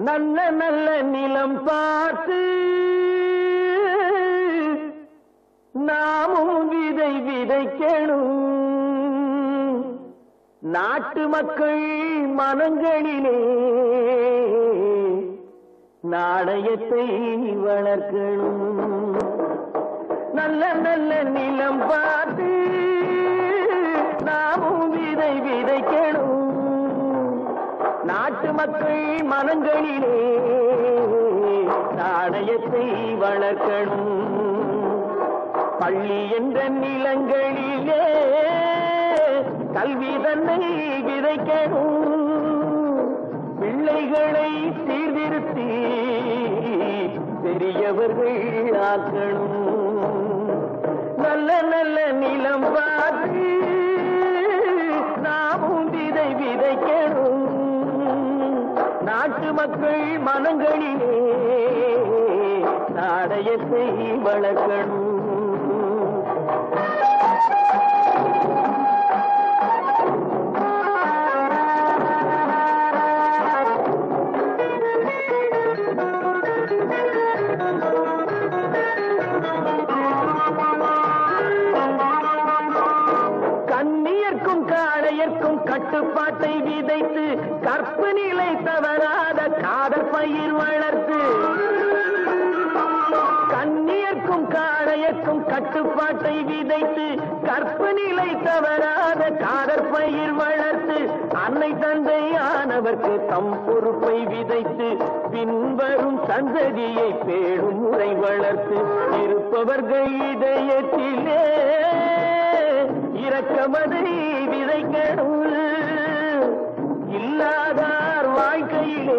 நல்ல நல்ல நிலம் பார்த்து நாமும் விதை விதைக்கணும் நாட்டு மக்கள் மனங்களிலே நாணயத்தை வளர்க்கணும் நல்ல நல்ல நிலம் பார்த்து நாமும் விதை விதைக்கணும் நாட்டு மக்கள் மனங்களிலே நாணயத்தை வளர்க்கணும் பள்ளி என்ற நிலங்களிலே கல்வி தன்னை விதைக்கணும் பிள்ளைகளை சீர்திருத்தி பெரியவர்கள் ஆக்கணும் நல்ல நல்ல நிலம் பார்த்து நாமும் விதை விதைக்கணும் நாட்டு மக்கள் மனங்களிலே நாடயத்தை வளர்க்கணும் கண்ணியர்க்கும் காளையர்க்கும் கட்டுப்பாட்டை விதைத்து கற்பு நிலை தவறாத காதல் பயிர் வளர்த்து கண்ணியர்க்கும் காளையர்க்கும் கட்டுப்பாட்டை விதைத்து கற்பு நிலை தவறாத காதல் பயிர் வளர்த்து அன்னை தந்தையானவர்க்கு தம் பொறுப்பை விதைத்து பின்வரும் சந்ததியை பேடும் முறை வளர்த்து இருப்பவர்கள் இதயத்திலே இரக்கமதை விதைக்கணும் இல்லாதார் வாழ்க்கையிலே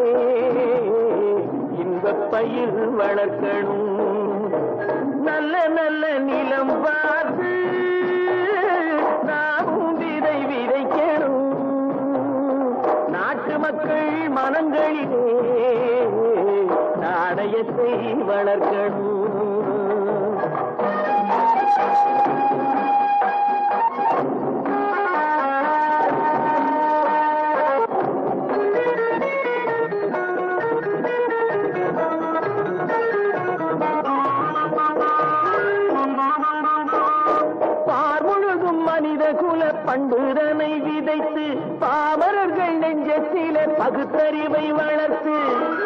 இன்பப் பயிர் வளர்க்கணும் நல்ல நல்ல நிலம் பார்த்து நாமும் விதை விதைக்கணும் நாட்டு மக்கள் மனங்களிலே நாணயத்தை வளர்க்கணும் பார் முழுதும் மனித குல பண்புதனை விதைத்து பாமரர்கள் நெஞ்சத்திலே பகுத்தறிவை வளர்த்து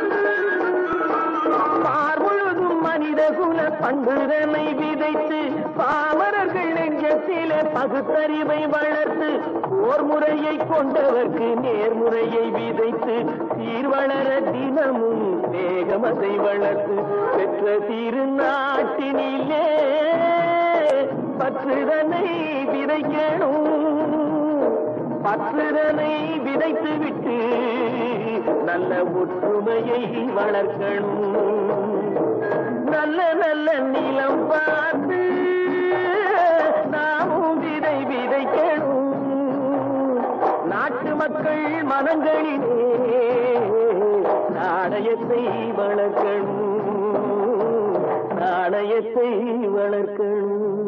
பார் முழுதும் மனித குல பண்புதனை விதைத்து பாமரர்கள் நெஞ்சத்திலே பகுத்தறிவை வளர்த்து ஓர் முறையை கொண்டவர்க்கு நேர்முறையை விதைத்து சீர் வளர தினமும் வேகமதை வளர்த்து பெற்ற திருநாட்டினிலே பற்றுதனை விதைக்கணும் பற்றுதனை விதைத்து விட்டு நல்ல ஒற்றுமையை வளர்க்கணும் நல்ல நல்ல நிலம் பார்த்து நாமும் விதை விதைக்கணும் நாட்டு மக்கள் மனங்களிலே நாணயத்தை வளர்க்கணும் நாணயத்தை வளர்க்கணும்